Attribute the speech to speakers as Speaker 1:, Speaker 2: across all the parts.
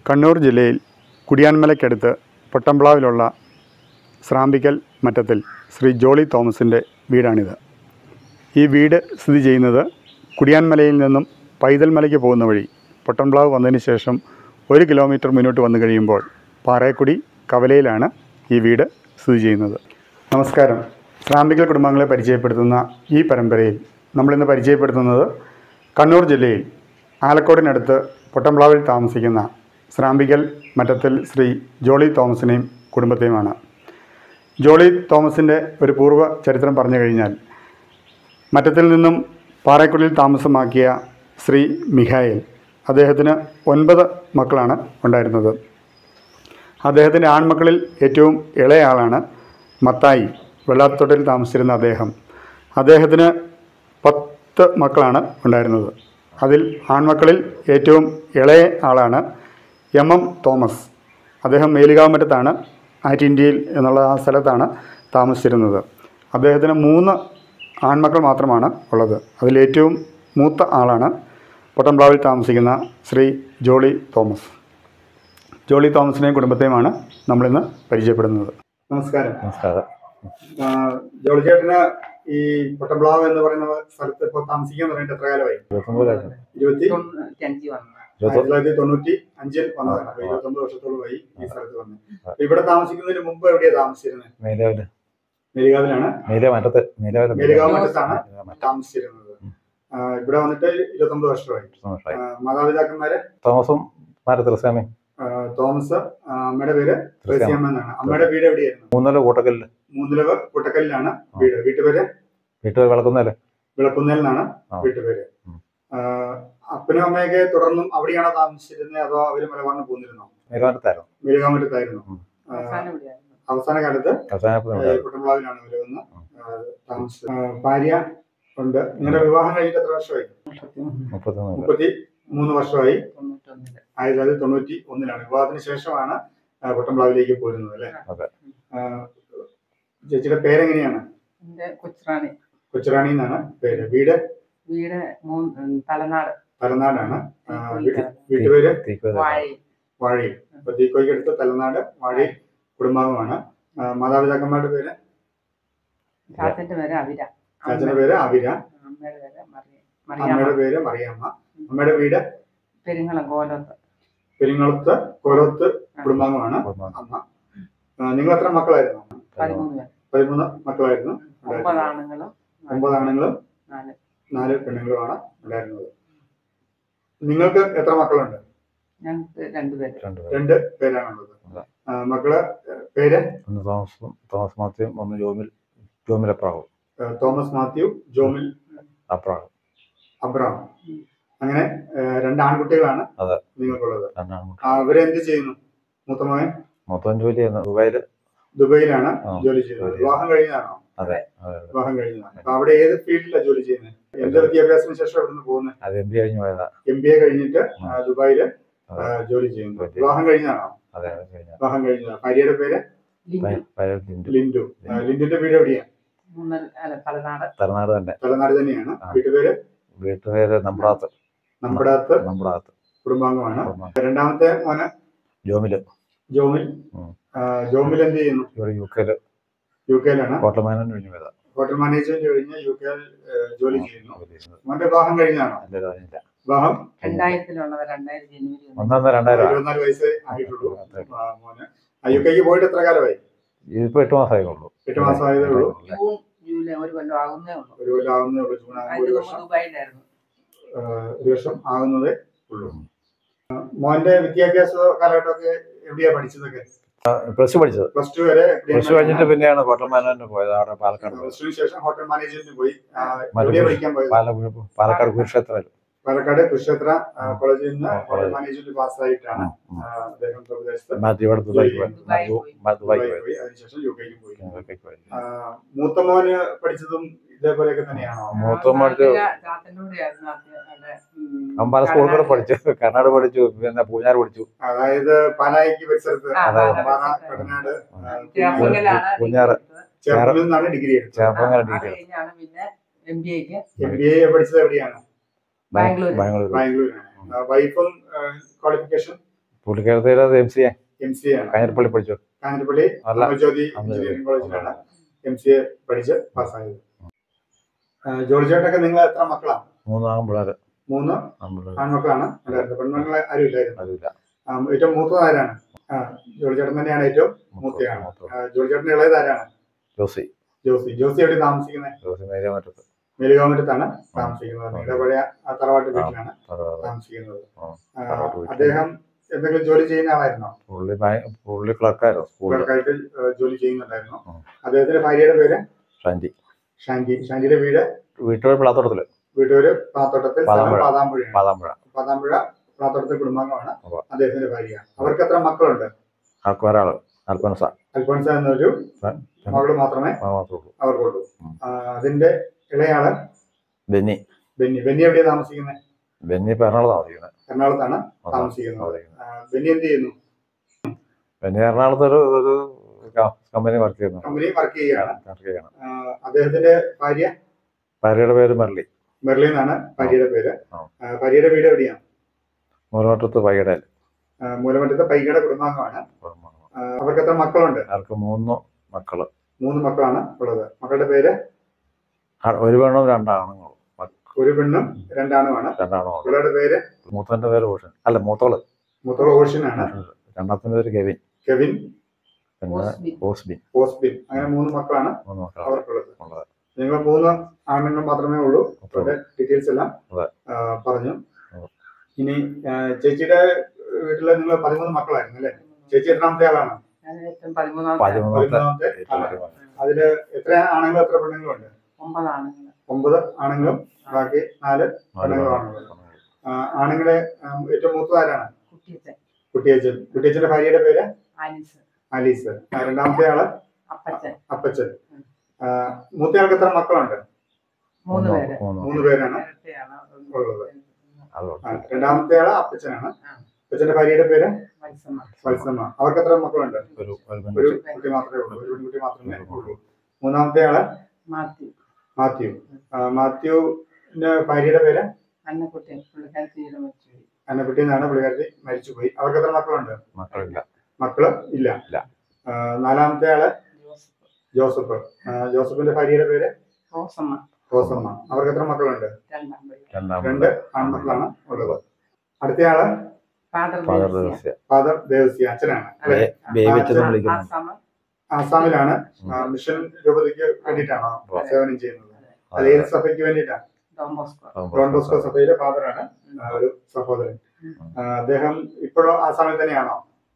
Speaker 1: കണ്ണൂർ ജില്ലയിൽ കുടിയാൻമലയ്ക്കടുത്ത് പൊട്ടംപ്ലാവിലുള്ള സ്രാമ്പിക്കൽ മറ്റത്തിൽ ശ്രീ ജോളി തോമസിൻ്റെ വീടാണിത് ഈ വീട് സ്ഥിതി ചെയ്യുന്നത് കുടിയാൻമലയിൽ നിന്നും പൈതൽമലയ്ക്ക് പോകുന്ന വഴി പൊട്ടംപ്ലാവ് വന്നതിന് ശേഷം ഒരു കിലോമീറ്റർ മുന്നോട്ട് വന്നു കഴിയുമ്പോൾ പാറേക്കുടി കവലയിലാണ് ഈ വീട് സ്ഥിതി ചെയ്യുന്നത് നമസ്കാരം ശ്രാമ്പിക്കൽ കുടുംബങ്ങളെ പരിചയപ്പെടുത്തുന്ന ഈ പരമ്പരയിൽ നമ്മളിന്ന് പരിചയപ്പെടുത്തുന്നത് കണ്ണൂർ ജില്ലയിൽ ആലക്കോടിനടുത്ത് പൊട്ടംപ്ലാവിൽ താമസിക്കുന്ന ശ്രാമ്പിക്കൽ മറ്റത്തിൽ ശ്രീ ജോളി തോമസിനെയും കുടുംബത്തെയുമാണ് ജോളി തോമസിൻ്റെ ഒരു പൂർവ്വ ചരിത്രം പറഞ്ഞു കഴിഞ്ഞാൽ മറ്റത്തിൽ നിന്നും പാറക്കുടിയിൽ താമസമാക്കിയ ശ്രീ മിഖായേൽ അദ്ദേഹത്തിന് ഒൻപത് മക്കളാണ് ഉണ്ടായിരുന്നത് അദ്ദേഹത്തിൻ്റെ ആൺമക്കളിൽ ഏറ്റവും ഇളയ ആളാണ് മത്തായി വെള്ളാത്തൊട്ടിൽ താമസിച്ചിരുന്ന അദ്ദേഹം അദ്ദേഹത്തിന് പത്ത് മക്കളാണ് ഉണ്ടായിരുന്നത് അതിൽ ആൺമക്കളിൽ ഏറ്റവും ഇളയ ആളാണ് എം എം തോമസ് അദ്ദേഹം മേലുകാമറ്റത്താണ് ആറ്റിൻഡ്യയിൽ എന്നുള്ള ആ സ്ഥലത്താണ് താമസിച്ചിരുന്നത് അദ്ദേഹത്തിന് മൂന്ന് ആൺമക്കൾ മാത്രമാണ് ഉള്ളത് അതിൽ ഏറ്റവും മൂത്ത ആളാണ് പൊട്ടംപ്ലാവിൽ താമസിക്കുന്ന ശ്രീ ജോളി തോമസ് ജോളി തോമസിനെയും കുടുംബത്തെയുമാണ് നമ്മളിന്ന് പരിചയപ്പെടുന്നത് നമസ്കാരം
Speaker 2: നമസ്കാരം
Speaker 1: ജോളി ചേട്ടന് ഈ പൊട്ടംപ്ലാവ് എന്ന് പറയുന്ന സ്ഥലത്ത് ഇപ്പോൾ താമസിക്കാൻ തുടങ്ങിയിട്ട് എത്ര കാലമായി
Speaker 2: ഇരുപത്തൊമ്പത് കഴിഞ്ഞു
Speaker 1: ഇരുപത്തി
Speaker 3: തൊണ്ണൂറ്റഞ്ച് വന്നു
Speaker 1: ആയിരത്തി
Speaker 2: ഇരുപത്തൊ-
Speaker 1: തൊള്ളായിരത്തി തൊണ്ണൂറ്റി അഞ്ചിൽ വന്നതാണ് അപ്പൊ ഇരുപത്തൊമ്പത് വർഷത്തോളമായി ഈ സ്ഥലത്ത് വന്നു അപ്പൊ ഇവിടെ താമസിക്കുന്നതിന് മുമ്പ് എവിടെയാ താമസിച്ചിരുന്നത്
Speaker 2: മേലാവില്
Speaker 1: മേലുകാവിലാണ്
Speaker 2: മേലെ മറ്റത്ത് മേലാവില്
Speaker 1: മേലുകാവ് മറ്റത്താണ്
Speaker 2: മറ്റം
Speaker 1: താമസിച്ചിരുന്നത് ആ, ഇവിടെ വന്നിട്ട് ഇരുപത്തൊമ്പത് വർഷമായി
Speaker 2: വർഷമായി.
Speaker 1: ആ, മാതാപിതാക്കന്മാര്
Speaker 2: തോമസും മാരെ തുളസിയാമയും
Speaker 1: ആ, തോമസ് ആ, അമ്മയുടെ പേര് ത്രേസ്യാമ്മ എന്നാണ് അമ്മയുടെ വീട് എവിടെയായിരുന്നു
Speaker 2: മൂന്നര കൂട്ടക്കല്ല്
Speaker 1: മൂന്നിലവ് കുട്ടക്കല്ലിലാണ് വീട് വീട്ടുപേര്
Speaker 2: വീട്ടിൽ വിളക്കുന്നല്ലേ
Speaker 1: വിളക്കുന്നേൽ നിന്നാണ്
Speaker 2: ആ.
Speaker 1: വീട്ടുപേര്
Speaker 2: ഉം.
Speaker 1: ആ, അപ്പനും അമ്മയൊക്കെ തുടർന്നും അവിടെയാണോ താമസിച്ചിരുന്നത് അതോ അവര് മലബാറിന് പോന്നിരുന്നോ
Speaker 2: മേലാവനത്തായിരുന്നു
Speaker 1: മേലുകാമറ്റത്തായിരുന്നു
Speaker 2: ഉം.
Speaker 1: ആ,
Speaker 3: അവസാനം ഇവിടെയായിരുന്നു
Speaker 1: അവസാന കാലത്ത്
Speaker 2: അവസാനപ്പോൾ
Speaker 1: ഏ, കുട്ടമ്പ്ലാവിലാണ് ഇവര് വന്ന് ആ, താമസിച്ചത് ആ, ഭാര്യ ഉണ്ട് നിങ്ങളുടെ വിവാഹം കഴിഞ്ഞിട്ട് എത്ര വർഷമായി
Speaker 2: മുപ്പത്തൊന്ന്
Speaker 1: മുപ്പത്തി മൂന്ന് വർഷമായി
Speaker 3: തൊണ്ണൂറ്റൊന്നില്
Speaker 1: ആയിരത്തി തൊള്ളായിരത്തി തൊണ്ണൂറ്റി ഒന്നിലാണ് വിവാഹത്തിന് ശേഷമാണ് ആ, പൊട്ടംപ്ലാവിലേക്ക് പോരുന്നത് അല്ലേ
Speaker 2: അതെ.
Speaker 1: ആ, ചേച്ചിയുടെ പേരെങ്ങനെയാണ്
Speaker 3: എന്റെ കൊച്ചുറാണി
Speaker 1: കൊച്ചുറാണി എന്നാണ് പേര് വീട്
Speaker 3: വീട് മൂന്ന് ഉം, തലനാട്
Speaker 1: തലനാടാണ് ആ, വീ-
Speaker 3: തീക്കോയി.
Speaker 1: വീട്ടുപേര്
Speaker 2: തീക്കുവ
Speaker 3: വാഴയിൽ
Speaker 1: വാഴയിൽ അപ്പൊ തീക്കോയ്ക്ക് അടുത്ത് തലനാട് വാഴയിൽ കുടുംബാംഗമാണ് ആ, മാതാപിതാക്കന്മാരുടെ പേര്
Speaker 3: ചാച്ചന്റെ പേര് അവിര
Speaker 1: ചാച്ചന്റെ പേര് അവിര
Speaker 3: അമ്മയുടെ പേര് മറിയ
Speaker 1: അമ്മയുടെ
Speaker 3: മറിയാമ്മ
Speaker 1: പേര് മറിയമ്മ അമ്മയുടെ വീട്
Speaker 3: പെരിങ്ങളം കോലത്ത്
Speaker 1: പെരിങ്ങളത്ത് കോലത്ത് കുടുംബാംഗമാണ് അമ്മ ആ, നിങ്ങൾ എത്ര മക്കളായിരുന്നു
Speaker 3: പതിമൂന്ന് പേര്
Speaker 1: പതിമൂന്ന് മക്കളായിരുന്നു ഉണ്ടായിരുന്നത്.
Speaker 3: ഒമ്പത് ആണുങ്ങളും
Speaker 1: ഒമ്പത് ആണുങ്ങളും
Speaker 3: നാല്
Speaker 1: നാല് പെണ്ണുങ്ങളുമാണ് ഉണ്ടായിരുന്നത് നിങ്ങൾക്ക് എത്ര മക്കളുണ്ട്
Speaker 3: ഞങ്ങൾക്ക് രണ്ടുപേര്
Speaker 2: രണ്ടുപേരും
Speaker 1: രണ്ട് പേരാണുള്ളത്
Speaker 2: അതെ.
Speaker 1: ആ, മക്കള് ഏ, പേര്
Speaker 2: ഒന്ന് തോമസും തോമസ് മാത്യും ഒന്ന് ജോമിൽ ജോമിൽ അപ്രാവും
Speaker 1: ഏ, തോമസ് മാത്യു ജോമിൽ
Speaker 2: അപ്രാവും
Speaker 1: അബ്രാം അങ്ങനെ ഏ, രണ്ട് ആൺകുട്ടികളാണ്
Speaker 2: അതെ.
Speaker 1: നിങ്ങൾക്കുള്ളത്
Speaker 2: രണ്ടാണ്
Speaker 1: ആ, അവരെന്ത് ചെയ്യുന്നു മൂത്ത മകൻ
Speaker 2: മൊത്തം ജോലി ചെയ്യുന്ന ദുബായില്
Speaker 1: ദുബൈയിലാണ്
Speaker 2: ആ,
Speaker 1: ജോലി ചെയ്യുന്നത്
Speaker 2: ജോലി
Speaker 1: വിവാഹം കഴിഞ്ഞതാണോ
Speaker 2: അതെ അതെ അതെ.
Speaker 1: വിവാഹം കഴിഞ്ഞതാണ് അപ്പൊ അവിടെ ഏത് ഫീൽഡിലാണ് ജോലി ചെയ്യുന്നത് എന്ത് വിദ്യാഭ്യാസത്തിന് ശേഷം അവിടെ പോകുന്നത്
Speaker 2: അത് എം ബി കഴിഞ്ഞു പോയതാ
Speaker 1: എം ബി എ കഴിഞ്ഞിട്ട്
Speaker 2: ആ.
Speaker 1: ആ, ദുബായില്
Speaker 2: അതെ.
Speaker 1: ആ, ജോലി ചെയ്യുന്നു
Speaker 2: ജോലി.
Speaker 1: വിവാഹം കഴിഞ്ഞതാണോ
Speaker 2: അതെ അതെ കഴിഞ്ഞ
Speaker 1: വിവാഹം കഴിഞ്ഞതാണ് ഭാര്യയുടെ പേര്
Speaker 3: ലിങ്ക്
Speaker 2: പതിനെട്ട്
Speaker 1: ലിൻഡു ആ, ലിൻഡുന്റെ വീട് എവിടെയാണ്
Speaker 3: മൂന്നര അല്ല തലനാട്
Speaker 2: തലനാട് തന്നെ
Speaker 1: തലനാട് തന്നെയാണ്
Speaker 2: ആ.
Speaker 1: വീട്ടുപേര്
Speaker 2: വീട്ടുപേര് നമ്പ്രാത്ത്
Speaker 1: നമ്മുടാത്ത്
Speaker 2: നമ്പ്രാത്ത്
Speaker 1: കുടുംബാംഗമാണ് രണ്ടാമത്തെ മോന്
Speaker 2: ജോമില്
Speaker 1: ജോമിൽ
Speaker 2: ഉം.
Speaker 1: ആ, ജോമിൽ എന്ത് ചെയ്യുന്നു
Speaker 2: ഇവിടെ യു കെയില്
Speaker 1: യു കെയിലാണ്
Speaker 2: ഹോട്ടൽ മാനേജ് കഴിഞ്ഞു പോയതാ
Speaker 1: ഹോട്ടൽ മാനേജ്മെന്റ് കഴിഞ്ഞ് യു കെയിൽ ജോലി ചെയ്യുന്നു
Speaker 2: ജോലി ചെയ്യുന്നത്.
Speaker 1: മോന്റെ വിവാഹം കഴിഞ്ഞാണോ
Speaker 2: നല്ല കാര്യമില്ല.
Speaker 1: വിവാഹം
Speaker 3: രണ്ടായിരത്തിലുള്ളത് രണ്ടായിരം ജനുവരി ഒന്ന്.
Speaker 2: ഒന്നാം രണ്ടായിരം ആ.
Speaker 1: ഇരുപത്തിനാല് വയസ്സേ ആയിട്ടുള്ളൂ ആ, മോന് ആ, യു കെക്ക് പോയിട്ട് എത്ര കാലമായി
Speaker 2: ഇതിപ്പോ എട്ട് മാസമേ ഉള്ളൂ
Speaker 1: എട്ട് മാസമായതേ ഉള്ളൂ
Speaker 3: ജൂൺ ജൂലൈ ഒരു കൊല്ലം ആകുന്നേ ഉള്ളൂ
Speaker 1: ഒരു കൊല്ലം ആവുന്നേ ഉള്ളൂ ജൂൺ ആകുമ്പോൾ
Speaker 3: അതിന്
Speaker 1: ഒരു
Speaker 3: മുമ്പ്
Speaker 1: വർഷം
Speaker 3: ദുബായിലായിരുന്നു
Speaker 1: ആ, ഒരു വർഷം ആകുന്നതേ ഉള്ളൂ ആ, മോന്റെ വിദ്യാഭ്യാസ കാലഘട്ടമൊക്കെ എവിടെയാ പഠിച്ചതൊക്കെ
Speaker 2: പ്ലസ് ടു പഠിച്ചത്
Speaker 1: പ്ലസ് ടു വരെ
Speaker 2: പ്ലസ് ടു കഴിഞ്ഞിട്ട് പിന്നെയാണ് ഹോട്ടൽ മാനേജിന് പോയത് അവിടെ പാലക്കാട് പോയത്
Speaker 1: പ്ലസ് ടുവിന് ശേഷം ഹോട്ടൽ മാനേജ്മെന്റിന് പോയി ആ,
Speaker 2: മലപ്പുറം.
Speaker 1: എവിടെയാ പഠിക്കാൻ പോയത്
Speaker 2: പാല- പാലക്കാട് കുരുക്ഷേത്രത്തിൽ
Speaker 1: പാലക്കാട് കുരുക്ഷേത്ര ആ, കോളേജിൽ നിന്ന്
Speaker 2: ആ,
Speaker 1: ഹോട്ടൽ
Speaker 2: കോളേജ്.
Speaker 1: മാനേജ്മെന്റ് പാസ്സായിട്ടാണ് ആ, അദ്ദേഹം പ്രദേശത്ത്
Speaker 2: മാറ്റി ഇവിടെ ദുബായിക്ക് പോയി
Speaker 3: ദുബായിൽ
Speaker 2: ദു-
Speaker 3: പോയി.
Speaker 2: ദുബായിക്ക്
Speaker 1: ദുബായിൽ
Speaker 2: പോയത്
Speaker 1: പോയി അതിനുശേഷം യു കെയിലും പോയി
Speaker 2: യുകെക്ക് പോയി.
Speaker 1: ആ, മൂത്ത മോന് പഠിച്ചതും ഇതേപോലെയൊക്കെ തന്നെയാണോ
Speaker 2: മൂത്ത പഠിച്ചു
Speaker 3: ചാത്തന്റെ കൂടെയായിരുന്നു ആദ്യം അവിടെ, ഉം,
Speaker 2: അവൻ പല സ്കൂളുകൾ
Speaker 3: കർണാടക.
Speaker 2: പഠിച്ചു കർണാടക പഠിച്ചു പിന്നെ പൂഞ്ഞാർ പഠിച്ചു
Speaker 1: അതായത് പാലായിക്ക് പരിസരത്ത്
Speaker 3: ആ,
Speaker 2: അതെ.
Speaker 1: പാറ
Speaker 3: പാലാ
Speaker 1: കടനാട് ആ,
Speaker 3: ചേർപ്പുങ്കലാണ്
Speaker 2: കുഞ്ഞാറ്.
Speaker 3: ഡിഗ്രി എടുത്തത്.
Speaker 1: ചേർപ്പിൽ നിന്നാണ് ഡിഗ്രി എടുത്തത്
Speaker 2: ചേർപ്പങ്ങര
Speaker 3: ആ, അത്
Speaker 2: ഡിഗ്രി
Speaker 3: കഴിഞ്ഞാണ് പിന്നെ എം ബി എക്ക്
Speaker 1: എം ബി എ പഠിച്ചത് എവിടെയാണ്
Speaker 3: ബാംഗ്ലൂർ
Speaker 2: ബാംഗ്ലൂർ
Speaker 1: ബാംഗ്ലൂരാണ് വൈഫും ക്വാളിഫിക്കേഷൻ
Speaker 2: പുള്ളിക്കാരത്തേടെ M C A
Speaker 1: M C ആണ്
Speaker 2: കാഞ്ഞിരപ്പള്ളി പഠിച്ചു
Speaker 1: കാഞ്ഞിരപ്പള്ളി
Speaker 2: അല്ല
Speaker 1: അമർജ്യോതി
Speaker 2: അമൃത
Speaker 1: എഞ്ചിനീയറിംഗ് കോളേജിലാണ് എം സി എ പഠിച്ച് പാസ്സായത് ജോർജ് ചേട്ടനൊക്കെ നിങ്ങൾ എത്ര മക്കളാണ്
Speaker 2: മൂന്ന് ആകുമ്പോഴാറ്
Speaker 1: മൂന്ന്
Speaker 2: നമ്മൾ
Speaker 1: ആൺമക്കളാണ് ഉണ്ടായിരുന്നത് പെൺമക്കളെ ആരും ഇല്ലായിരുന്നു
Speaker 2: അതില്ല
Speaker 1: ആ, ഏറ്റവും മൂത്തത് ആരാണ് ആ, ജോർജ് ചേട്ടൻ തന്നെയാണ് ഏറ്റവും മൂത്തയാണ് ആ, ജോർജ് ചേട്ടൻ്റെ ഇളയത് ആരാണ്
Speaker 2: ജോസി
Speaker 1: ജോസി ജോസി എവിടെ താമസിക്കുന്നത്
Speaker 2: ജോസി നേരെ മറ്റത്ത്
Speaker 1: മേലുകാമറ്റത്താണ് താമസിക്കുന്നത് നിങ്ങളുടെ പഴയ ആ തറവാട്ട് വീട്ടിലാണ്
Speaker 2: തറവാട്.
Speaker 1: താമസിക്കുന്നത്
Speaker 2: ആ,
Speaker 1: ആ,
Speaker 2: തറവാട്ട് വീട്ടിൽ.
Speaker 1: അദ്ദേഹം എന്തെങ്കിലും ജോലി ചെയ്യുന്ന ആളായിരുന്നോ
Speaker 2: പുള്ളി ഭയ- പുള്ളി ക്ലർക്കായിരുന്നു സ്കൂളിൽ
Speaker 1: ക്ലർക്കായിട്ട് ഏഹ്, ജോലി ചെയ്യുന്നുണ്ടായിരുന്നു
Speaker 2: ആ.
Speaker 1: അദ്ദേഹത്തിന്റെ ഭാര്യയുടെ പേര്
Speaker 2: ഷാൻജി
Speaker 1: ഷാൻജി ഷാൻജിയുടെ വീട്
Speaker 2: വീട്ടുകൾ പിളാത്തോട്ടത്തില്
Speaker 1: വീട്ടൂര് പാത്തോട്ടത്തിൽ സ്ഥലം
Speaker 2: പാതാമ്പുഴ.
Speaker 1: പാതാമ്പുഴയാണ്
Speaker 2: പാതാമ്പുഴ
Speaker 1: പാതാമ്പുഴ പാത്തോട്ടത്തിൽ കുടുംബാംഗമാണ്
Speaker 2: ഉവ്വ.
Speaker 1: അദ്ദേഹത്തിന്റെ ഭാര്യ അവർക്ക് എത്ര മക്കളുണ്ട്
Speaker 2: ആൾക്ക് ഒരാള് അൽഫോൻസ
Speaker 1: അൽഫോൻസ എന്നൊരു മകള് മാത്രമേ
Speaker 2: ആ മാത്രമേ ഉള്ളൂ
Speaker 1: അവർക്കുള്ളൂ
Speaker 2: ഉം.
Speaker 1: ആ, അതിന്റെ ഇളയാള്
Speaker 2: ബെന്നി
Speaker 1: ബെന്നി ബെന്നി എവിടെയാ താമസിക്കുന്നത്
Speaker 2: ബെന്നി ഇപ്പൊ എറണാകുളം താമസിക്കുന്നത്
Speaker 1: എറണാകുളത്താണ്
Speaker 2: ആ,
Speaker 1: താമസിക്കുന്നത്
Speaker 2: താമസിക്കുന്നത്.
Speaker 1: ആ, ബെന്നി എന്ത് ചെയ്യുന്നു
Speaker 2: ബെന്നി എറണാകുളത്ത് ഒരു ഒരു കമ്പനി വർക്ക് ചെയ്യുന്നു
Speaker 1: കമ്പനി വർക്ക് ചെയ്യുകയാണ്
Speaker 2: വർക്ക് ചെയ്യണം
Speaker 1: ആ, അദ്ദേഹത്തിന്റെ ഭാര്യ
Speaker 2: ഭാര്യയുടെ പേര് മെർലി
Speaker 1: മെർലി എന്നാണ് ഭാര്യയുടെ പേര്
Speaker 2: ആ.
Speaker 1: ആ, ഭാര്യയുടെ വീട് എവിടെയാണ്
Speaker 2: മൂലമറ്റത്ത് വൈകിടയിൽ
Speaker 1: ആ, മൂലമറ്റത്തെ പൈകയുടെ കുടുംബാംഗമാണ് ആ, അവർക്ക് എത്ര മക്കളുണ്ട്
Speaker 2: അവർക്ക് മൂന്ന് മക്കള്
Speaker 1: മൂന്ന് മക്കളാണ് ഉള്ളത് മക്കളുടെ പേര്
Speaker 2: ആ, ഒരു പെണ്ണും രണ്ടാണുങ്ങളും മക്ക-
Speaker 1: ഒരു പെണ്ണും രണ്ടാണുമാണ്
Speaker 2: രണ്ടാണുങ്ങളും
Speaker 1: പിള്ളേരുടെ പേര്
Speaker 2: മൂത്തന്റെ പേര് ഭൂഷൺ അല്ല മൂത്തോള്
Speaker 1: മുത്തോള ഓഷ്യനാണ്
Speaker 2: രണ്ടാമത്തെ പേര് കെവിൻ
Speaker 1: കെവിൻ
Speaker 2: പിന്നെ
Speaker 3: ഓസ്ബിൻ.
Speaker 2: ഓസ്ബിൻ
Speaker 1: ഹോസ്ബിൻ അങ്ങനെ മൂന്ന് മക്കളാണ്
Speaker 2: മൂന്ന് മക്കളാണ്
Speaker 1: അവർക്കുള്ളത്
Speaker 2: ഉള്ളത്
Speaker 1: നിങ്ങൾ മൂന്ന് ആണുങ്ങൾ മാത്രമേ ഉള്ളൂ
Speaker 2: മൊത്തം
Speaker 1: അവരുടെ ഡീറ്റെയിൽസ് എല്ലാം
Speaker 2: അതെ.
Speaker 1: ആ, പറഞ്ഞു
Speaker 2: അതെ.
Speaker 1: ഇനി ആ, ചേച്ചിയുടെ വീട്ടില് നിങ്ങൾ പതിമൂന്ന് മക്കളായിരുന്നു അല്ലേ ചേച്ചി എത്രാമത്തെ ആളാണ്
Speaker 3: ഞാൻ ഏറ്റവും പതിമൂന്നാമത്തെ
Speaker 2: പതിമൂന്നാമത്തെ
Speaker 1: പതിമൂന്നാമത്തെ
Speaker 2: ഏറ്റവും
Speaker 1: ആളാണ്
Speaker 2: വലിയ മകൻ.
Speaker 1: അതില് എത്ര ആണുങ്ങളും എത്ര പെണ്ണുങ്ങളും ഉണ്ട്
Speaker 3: ഒമ്പതാണ്
Speaker 1: ഒമ്പത് ആണുങ്ങളും ബാക്കി നാല്
Speaker 2: നാല്
Speaker 1: പെണ്ണുങ്ങളാണുള്ളത്
Speaker 2: മക്കൾ.
Speaker 1: ആ, ആണുങ്ങളെ ആ, ഏറ്റവും മൂത്തത് ആരാണ്
Speaker 3: കുട്ടിയച്ചൻ
Speaker 1: കുട്ടിയച്ചൻ കുട്ടിയച്ചന്റെ ഭാര്യയുടെ പേര്
Speaker 3: ആലിസ്
Speaker 1: ആലീസ് ആ, രണ്ടാമത്തെ ആള്
Speaker 3: അപ്പച്ചൻ
Speaker 1: അപ്പച്ചൻ ആ, മൂത്തയാൾക്ക് എത്ര മക്കളുണ്ട്
Speaker 3: മൂന്ന് പേര്
Speaker 2: മൂന്ന്
Speaker 1: മൂന്ന് പേരാണ്
Speaker 3: നേരത്തെയാണ്
Speaker 1: ഉള്ളത്.
Speaker 2: അതുകൊണ്ട്
Speaker 1: ആ, രണ്ടാമത്തെ ആള് അപ്പച്ചനാണ്
Speaker 3: ആ.
Speaker 1: അപ്പച്ചന്റെ ഭാര്യയുടെ പേര്
Speaker 3: മത്സമ്മ
Speaker 1: വത്സമ്മ അവർക്ക് എത്ര മക്കളുണ്ട്
Speaker 2: ഒരു ഒരു
Speaker 1: ഒരു
Speaker 2: പെൺകുട്ടി.
Speaker 1: കുട്ടി മാത്രമേ ഉള്ളൂ ഒരു പെൺകുട്ടി മാത്രമേ ഉള്ളൂ മൂന്നാമത്തെ ആള്
Speaker 3: മാത്യു
Speaker 1: മാത്യു ആ, മാത്യുവിന്റെ ഭാര്യയുടെ പേര്
Speaker 3: അന്നക്കുട്ടി പുള്ളിക്കാരത്തി ചെയ്ത് മരിച്ചു
Speaker 1: അന്നക്കുട്ടി എന്നാണ് പുള്ളിക്കാരത്തി മരിച്ചുപോയി അവർക്ക് എത്ര മക്കളുണ്ട്
Speaker 2: മക്കളില്ല
Speaker 1: മക്കള് ഇല്ല
Speaker 2: ഇല്ല.
Speaker 1: ആ, നാലാമത്തെ ആള്
Speaker 3: ജോസഫ്
Speaker 1: ജോസഫ് ആ, ജോസഫിന്റെ ഭാര്യയുടെ പേര്
Speaker 3: റോസമ്മ
Speaker 1: റോസമ്മ അവർക്ക് എത്ര മക്കളുണ്ട്
Speaker 3: രണ്ടാം പേര്
Speaker 2: രണ്ടാമത്
Speaker 1: രണ്ട് ആൺമക്കളാണ് ഉള്ളത് അടുത്തയാള്
Speaker 3: father
Speaker 2: father
Speaker 3: Devasya.
Speaker 2: Devasya
Speaker 1: father Devasi അച്ഛനാണ് അല്ലേ
Speaker 2: ബേ- ബേബിച്ചെന്ന് വിളിക്കുന്നു
Speaker 3: ആസാമ്
Speaker 1: ആസാമിലാണ് ആ, മിഷൻ രൂപതയ്ക്ക് വേണ്ടിയിട്ടാണോ സേവനം ചെയ്യുന്നത് അത് ഏത് സഭയ്ക്ക് വേണ്ടിയിട്ടാണ്
Speaker 3: ഡോൺ ബോസ്കോ
Speaker 1: ഡോൺ ബോസ്കോ സഭയിലെ ഫാദറാണ് ആ, ഒരു സഹോദരൻ ആ, അദ്ദേഹം ഇപ്പോഴും ആസാമിൽ തന്നെയാണോ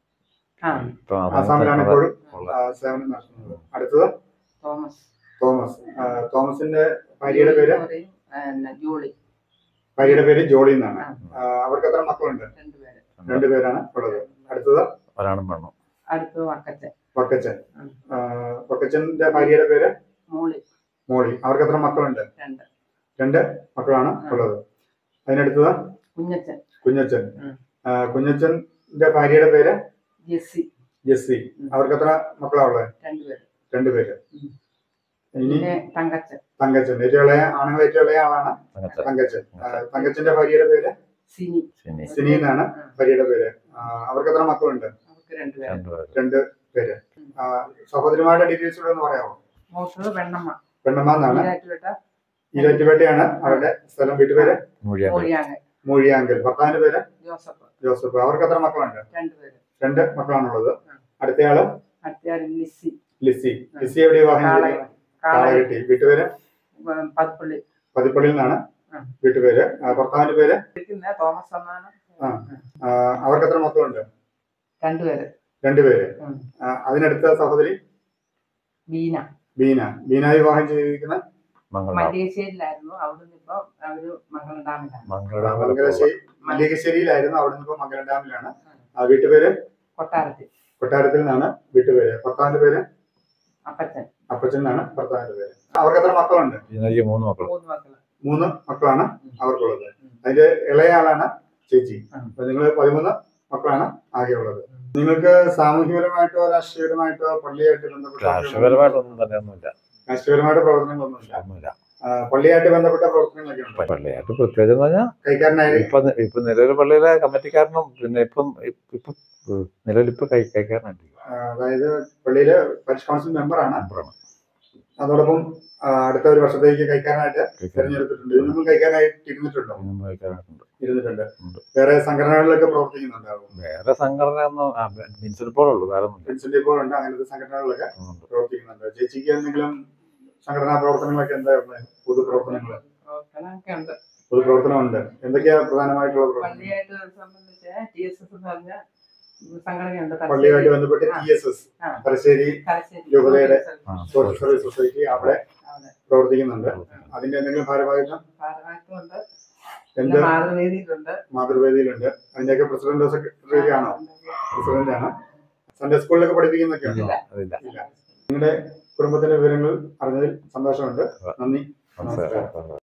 Speaker 3: ആ
Speaker 2: ഇപ്പൊ
Speaker 1: ആസാമിലാണ്
Speaker 2: അത്
Speaker 1: ഇപ്പോഴും
Speaker 2: ഉള്ള
Speaker 1: ആ, സേവനം നടത്തുന്നത് അടുത്തത്
Speaker 3: തോമസ്
Speaker 1: തോമസ് ആ, തോമസിന്റെ ഭാര്യയുടെ പേര്
Speaker 3: പറയും, ആ, പിന്നെ ജോളി
Speaker 1: ഭാര്യയുടെ പേര് ജോളി എന്നാണ്
Speaker 3: ആ,
Speaker 1: ആ, അവർക്ക് എത്ര മക്കളുണ്ട്
Speaker 3: രണ്ടുപേര്
Speaker 1: രണ്ടുപേരാണ് ഉള്ളത് അടുത്തത്
Speaker 2: ഒരാണും പെണ്ണും
Speaker 3: അടുത്ത് വക്കച്ചൻ
Speaker 1: വക്കച്ചൻ
Speaker 3: ഉം.
Speaker 1: ആ, വക്കച്ചന്റെ ഭാര്യയുടെ പേര്
Speaker 3: മോളി
Speaker 1: മോളി അവർക്ക് എത്ര മക്കളുണ്ട്
Speaker 3: രണ്ട്
Speaker 1: രണ്ട് മക്കളാണ് ഉള്ളത് അതിനടുത്തത്
Speaker 3: കുഞ്ഞച്ചൻ
Speaker 1: കുഞ്ഞച്ചൻ
Speaker 3: ഉം.
Speaker 1: ആ, കുഞ്ഞച്ചന്റെ ഭാര്യയുടെ പേര്
Speaker 3: ജെസ്സി
Speaker 1: ജെസ്സി
Speaker 3: ഉം.
Speaker 1: അവർക്ക് എത്ര മക്കളാ ഉള്ളത്
Speaker 3: രണ്ടുപേര്
Speaker 1: രണ്ടുപേര്
Speaker 3: ഉം.
Speaker 1: ഇനി
Speaker 3: പിന്നെ തങ്കച്ചൻ
Speaker 1: തങ്കച്ചൻ ഏറ്റവും ഇളയ ആണുങ്ങൾ ഏറ്റവും ഇളയ ആളാണ്
Speaker 2: അങ്ങനത്തെ
Speaker 1: തങ്കച്ചൻ ആ, തങ്കച്ചന്റെ ഭാര്യയുടെ പേര്
Speaker 3: സിനി
Speaker 2: സിനി
Speaker 1: സിനി എന്നാണ്
Speaker 3: ആ,
Speaker 1: ഭാര്യയുടെ പേര് ആ, അവർക്ക് എത്ര മക്കളുണ്ട്
Speaker 3: അവർക്ക് രണ്ടുപേര്
Speaker 2: രണ്ടുപേര്
Speaker 1: രണ്ട് പേര് ആ, സഹോദരിമാരുടെ ഡീറ്റെയിൽസ് കൂടെ ഒന്ന് പറയാമോ
Speaker 3: മൂത്തത് പെണ്ണമ്മ
Speaker 1: പെണ്ണമ്മ എന്നാണ്
Speaker 3: ഈരാറ്റുപേട്ട
Speaker 1: ഈരാറ്റുപേട്ടയാണ് അവരുടെ സ്ഥലം വീട്ടുപേര്
Speaker 2: മൊഴിയാണ്
Speaker 3: മോഴിയാങ്ങൽ
Speaker 1: മൂഴിയാങ്കൽ ഭർത്താവിന്റെ പേര്
Speaker 3: ജോസഫ്
Speaker 1: ജോസഫ് അവർക്ക് എത്ര മക്കളുണ്ട്
Speaker 3: രണ്ടുപേര്
Speaker 1: രണ്ട് മക്കളാണുള്ളത് അടുത്തയാള്
Speaker 3: അടുത്തയാൾ ലിസി
Speaker 1: ലിസി ലിസി എവിടെ വിവാഹം
Speaker 3: കാള
Speaker 1: ചെയ്തിരിക്കുന്നത്?
Speaker 3: കാള
Speaker 1: കാളകെട്ടി വീട്ടുപേര്
Speaker 3: ഉം, പതിപ്പള്ളി
Speaker 1: പതിപ്പള്ളിയിൽ നിന്നാണ്
Speaker 3: ആ.
Speaker 1: വീട്ടുപേര് ആ, ഭർത്താവിന്റെ പേര്
Speaker 3: ഇരിക്കുന്ന തോമസ് എന്നാണ്
Speaker 1: ആ. ആ, അവർക്ക് എത്ര മക്കളുണ്ട്
Speaker 3: രണ്ടുപേര്
Speaker 1: രണ്ടുപേര്
Speaker 3: ഉം.
Speaker 1: ആ, അതിനടുത്ത സഹോദരി
Speaker 3: ബീന
Speaker 1: ബീന ബീന വിവാഹം ചെയ്തിരിക്കുന്ന
Speaker 2: മംഗള
Speaker 3: മല്ലേശ്ശേരിയിലായിരുന്നു അവിടുന്ന് ഇപ്പൊ അവര് മംഗളഡാമിലാണ്
Speaker 2: മംഗള
Speaker 1: മംഗലശ്ശേരി മല്ലികശ്ശേരിയിലായിരുന്നു അവിടെ നിന്ന് ഇപ്പൊ മംഗലം ഡാമിലാണ് ആ വീട്ടുപേര്
Speaker 3: കൊട്ടാരത്തിൽ
Speaker 1: കൊട്ടാരത്തിൽ നിന്നാണ് വീട്ടുപേര് ഭർത്താവിന്റെ പേര്
Speaker 3: അപ്പച്ചൻ
Speaker 1: അപ്പച്ചൻ എന്നാണ് ഭർത്താവിന്റെ പേര് അവർക്ക് എത്ര മക്കളുണ്ട്
Speaker 2: ഇതിനൊരു മൂന്ന് മക്കൾ
Speaker 3: മൂന്ന് മക്കള്
Speaker 1: മൂന്ന് മക്കളാണ് അവർക്കുള്ളത് അതിന്റെ ഇളയ ആളാണ് ചേച്ചി
Speaker 3: ഉം.
Speaker 1: അപ്പൊ നിങ്ങൾ പതിമൂന്ന് മക്കളാണ് ആകെയുള്ളത് നിങ്ങൾക്ക് സാമൂഹ്യപരമായിട്ടോ രാഷ്ട്രീയപരമായിട്ടോ പള്ളിയായിട്ട് ബന്ധപ്പെട്ട
Speaker 2: രാഷ്ട്രീയപരമായിട്ടൊന്നും തന്നെ ഒന്നുമില്ല
Speaker 1: രാഷ്ട്രീയപരമായിട്ട് പ്രവർത്തനങ്ങളൊന്നുമില്ല
Speaker 2: ഒന്നുമില്ല
Speaker 1: ആ, പള്ളിയായിട്ട് ബന്ധപ്പെട്ട പ്രവർത്തനങ്ങൾ പ്രവർത്തനങ്ങളൊക്കെ ഉണ്ട്
Speaker 2: പള്ളിയായിട്ട് പ്രത്യേകിച്ച് എന്ന് പറഞ്ഞാൽ
Speaker 1: കൈക്കാരനായി
Speaker 2: ഇപ്പൊ ഇപ്പൊ നിലവിൽ പള്ളിയിലെ കമ്മിറ്റിക്കാരനും പിന്നെ ഇപ്പം ഇപ്പൊ നിലവിൽ ഇപ്പൊ കൈ കൈക്കാരനായിട്ട്
Speaker 1: ആ, അതായത് പള്ളിയിലെ പരിഷ് കൗൺസിൽ മെമ്പറാണ് അതോടൊപ്പം ആ, അടുത്ത ഒരു വർഷത്തേക്ക് കൈക്കാരനായിട്ട് തെരഞ്ഞെടുത്തിട്ടുണ്ട് ഇതിനൊന്നും കൈക്കാരനായിട്ട് ഇരുന്നിട്ടുണ്ടോ
Speaker 2: കൈക്കാരനായിട്ടുണ്ട്
Speaker 1: ഇരുന്നിട്ടുണ്ട്
Speaker 2: ഉണ്ട്.
Speaker 1: വേറെ സംഘടനകളിലൊക്കെ പ്രവർത്തിക്കുന്നുണ്ടാവും
Speaker 2: വേറെ സംഘടന ഒന്നും മിനിസിപ്പളുള്ളൂ വേറെ ഒന്നുമില്ല
Speaker 1: പ്രിൻസിന്റെ ഇപ്പോൾ ഉണ്ട് അങ്ങനത്തെ സംഘടനകളിലൊക്കെ
Speaker 2: ഉണ്ട്.
Speaker 1: പ്രവർത്തിക്കുന്നുണ്ട് ചേച്ചിക്ക് എന്തെങ്കിലും സംഘടനാ പ്രവർത്തനങ്ങളൊക്കെ എന്താ പൊതുപ്രവർത്തനങ്ങൾ
Speaker 3: പ്രവർത്തനമൊക്കെ ഉണ്ട്
Speaker 1: പൊതുപ്രവർത്തനമുണ്ട് എന്തൊക്കെയാ പ്രധാനമായിട്ടുള്ള പ്രവർത്തനം
Speaker 3: പള്ളിയായിട്ട് സംബന്ധിച്ച് ടി എസ് എസ് എന്ന് പറഞ്ഞ സംഘടനയുണ്ട്
Speaker 1: പള്ളിയുമായിട്ട് ബന്ധപ്പെട്ട് ടി എസ് എസ്
Speaker 3: ആ.
Speaker 1: തലശ്ശേരി
Speaker 3: തലശ്ശേരി
Speaker 1: രൂപതയുടെ
Speaker 2: ആ.
Speaker 1: സോഷ്യൽ സർവീസ് സൊസൈറ്റി അവിടെ
Speaker 3: അവിടെ
Speaker 1: പ്രവർത്തിക്കുന്നുണ്ട് അതിന്റെ എന്തെങ്കിലും ഭാരവാഹിത്വം
Speaker 3: ഭാരവാഹിത്വമുണ്ട്
Speaker 1: എന്ത്
Speaker 3: പിന്നെ മാതൃവേദിയിലുണ്ട്
Speaker 1: മാതൃവേദിയിലുണ്ട് അതിന്റെയൊക്കെ പ്രസിഡന്റ് സെക്രട്ടറി ആണോ പ്രസിഡന്റ് ആണ് സൺഡേ സ്കൂളിലൊക്കെ പഠിപ്പിക്കുന്നൊക്കെ ഉണ്ടോ
Speaker 2: അതില്ല
Speaker 1: ഇല്ല നിങ്ങളുടെ കുടുംബത്തിന്റെ വിവരങ്ങൾ അറിഞ്ഞതിൽ സന്തോഷമുണ്ട് നന്ദി
Speaker 2: നമസ്കാരം